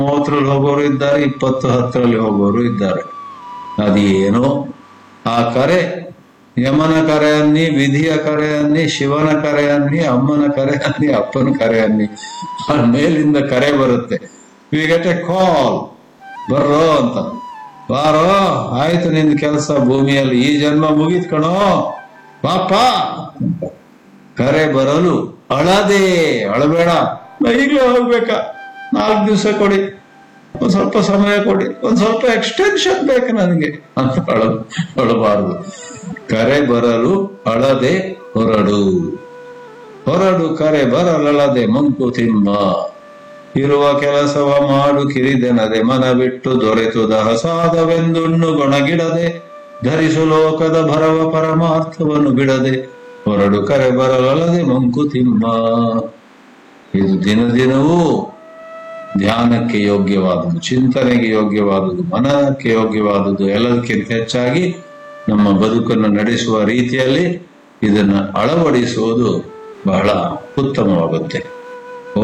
ಮೂವತ್ತರಲ್ಲಿ ಹೋಗೋರು ಇದ್ದಾರೆ ಇಪ್ಪತ್ತು ಹತ್ತರಲ್ಲಿ ಹೋಗೋರು ಇದ್ದಾರೆ ಅದೇನೋ ಆ ಕರೆ ಯಮನ ಕರೆ ಅನ್ನಿ ವಿಧಿಯ ಕರೆ ಅನ್ನಿ ಶಿವನ ಕರೆ ಅನ್ನಿ ಅಮ್ಮನ ಕರೆ ಅನ್ನಿ ಅಪ್ಪನ ಕರೆ ಅನ್ನಿ ಆ ಮೇಲಿಂದ ಕರೆ ಬರುತ್ತೆ ವಿ ಗೆಟ್ ಎ ಕಾಲ್ ಬರ್ರೋ ಅಂತ ಬಾರೋ ಆಯ್ತು ನಿನ್ ಕೆಲಸ ಭೂಮಿಯಲ್ಲಿ ಈ ಜನ್ಮ ಮುಗಿತ್ ಕಣೋ ಪಾಪ ಕರೆ ಬರಲು ಅಳದೆ ಅಳಬೇಡ ನಾ ಈಗಲೇ ಹೋಗ್ಬೇಕಾ ನಾಲ್ಕು ದಿವಸ ಕೊಡಿ ಒಂದ್ ಸ್ವಲ್ಪ ಸಮಯ ಕೊಡಿ ಒಂದ್ ಸ್ವಲ್ಪ ಎಕ್ಸ್ಟೆನ್ಷನ್ ಬೇಕು ನನಗೆ ಅಂತ ಅಳ ಅಳಬಾರದು ಕರೆ ಬರಲು ಅಳದೆ ಹೊರಡು ಹೊರಡು ಕರೆ ಬರಲಳದೆ ಮಂಕುತಿಮ್ಮ ಇರುವ ಕೆಲಸವ ಮಾಡು ಕಿರಿದೆನದೆ ಮನ ಬಿಟ್ಟು ದೊರೆತು ದಹಸಾದವೆಂದುಣ್ಣು ಗೊಣಗಿಡದೆ ಧರಿಸು ಲೋಕದ ಭರವ ಪರಮಾರ್ಥವನ್ನು ಬಿಡದೆ ಹೊರಡು ಕರೆ ಬರಲಲ್ಲದೆ ಮಂಕುತಿಮ್ಮ ಇದು ದಿನ ದಿನವೂ ಧ್ಯಾನಕ್ಕೆ ಯೋಗ್ಯವಾದುದು ಚಿಂತನೆಗೆ ಯೋಗ್ಯವಾದುದು ಮನನಕ್ಕೆ ಯೋಗ್ಯವಾದುದು ಎಲ್ಲದಕ್ಕಿಂತ ಹೆಚ್ಚಾಗಿ ನಮ್ಮ ಬದುಕನ್ನು ನಡೆಸುವ ರೀತಿಯಲ್ಲಿ ಇದನ್ನು ಅಳವಡಿಸುವುದು ಬಹಳ ಉತ್ತಮವಾಗುತ್ತೆ